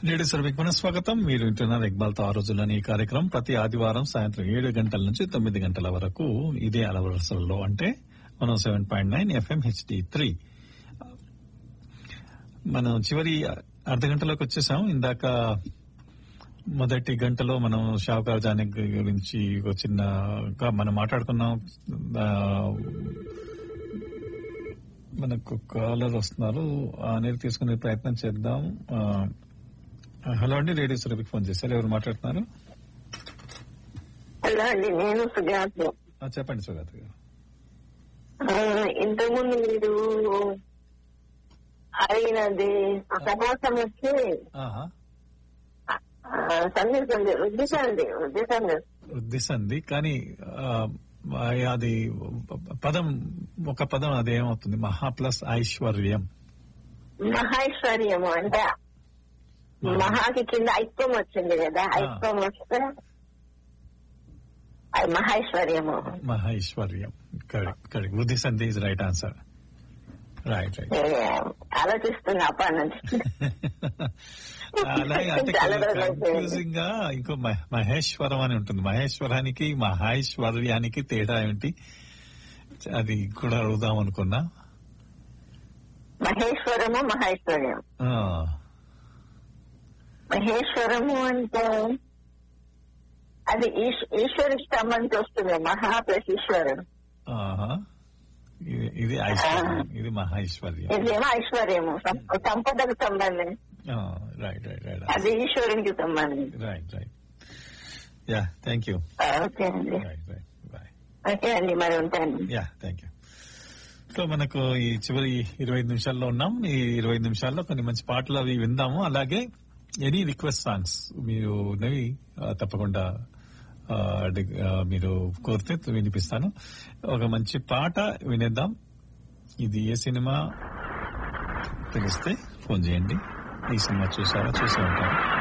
నేడు సర్వీకి పునఃస్వాగతం మీరు వింటున్నారు ఇక్బాల్తో ఆ రోజుల్లోని ఈ కార్యక్రమం ప్రతి ఆదివారం సాయంత్రం ఏడు గంటల నుంచి తొమ్మిది గంటల వరకు ఇదే అలవరసల్లో అంటే మనం seven point nine FM HD three మనం చివరి అర్ధ గంటలోకి వచ్చేసాం ఇందాక మొదటి గంటలో మనం షావుకార్ జానీ గురించి ఒక చిన్నగా మనం మాట్లాడుకున్నాం ఆ, మనకు కాలర్ వస్తున్నారు అనేది తీసుకునే ప్రయత్నం చేద్దాం ఆ, హలో అండి రేడియో సురభికి ఫోన్ చేశారు ఎవరు మాట్లాడుతున్నారు హలో అండి నేను సుజాత ఆ, చెప్పండి సుగత గారు ఇంతకుముందు మీరు అడిగినది సమాసం వచ్చి ఆహా ఆ, సందేశం ఉద్దేశండి ఉద్దేశం ఉద్దేశంది కానీ ఆ, అది పదం ఒక పదం అదేమవుతుంది మహా ప్లస్ ఐశ్వర్యం మహేశ్వర్యము అంటే మహాకి కింద ఐక్యం వచ్చింది కదా ఐక్యం వస్తే అది మహేశ్వర్యము మహేశ్వర్యం కరెక్ట్ కరెక్ట్ వృద్ధి సంధి is right answer right right ఏ, ఆలోచిస్తున్నా అప్పటి నుంచి అలాగే అంటే చాలా రోజులు అయిపోయింది. కన్ఫ్యూజింగ్ గా ఇంకో మహ- మహేశ్వరం అని ఉంటుంది మహేశ్వరానికి మహేశ్వర్యానికి తేడా ఏంటి అది కూడా అడుగుదాం అనుకున్నా మహేశ్వరము మహేశ్వర్యం ఆ, మహేశ్వరము అంటే అది ఈశ్- ఈశ్వరుడికి సంబంధించి వస్తుంది మహా ప్లస్ ఈశ్వరుడు ఆహా. ఇది- ఇది ఐశ్వర్యం ఇది మహేశ్వర్యం ఇదేమో ఐశ్వర్యము సం- సంపదకు సంబంధించి రైట్ రైట్ రైట్ అది ఈశ్వరునికి సంబంధించి right right yeah thank you okay అండి రైట్ రైట్ బాయ్ ఓకే అండి మరి ఉంటాను యా థ్యాంక్ యూ సో మనకు ఈ చివరి ఇరవై ఐదు నిమిషాల్లో ఉన్నాం ఈ ఇరవై ఐదు నిమిషాల్లో కొన్ని మంచి పాటలు అవి విందాము అలాగే ఎనీ రిక్వెస్ట్ సాంగ్స్ మీరు ఉన్నవి ఆ, తప్పకుండా ఆ, డి- ఆ, మీరు కోరితే వినిపిస్తాను ఒక మంచి పాట వినేద్దాం ఇది ఏ సినిమా తెలిస్తే ఫోన్ చేయండి ఈ సినిమా చూసారా చూసే ఉంటారు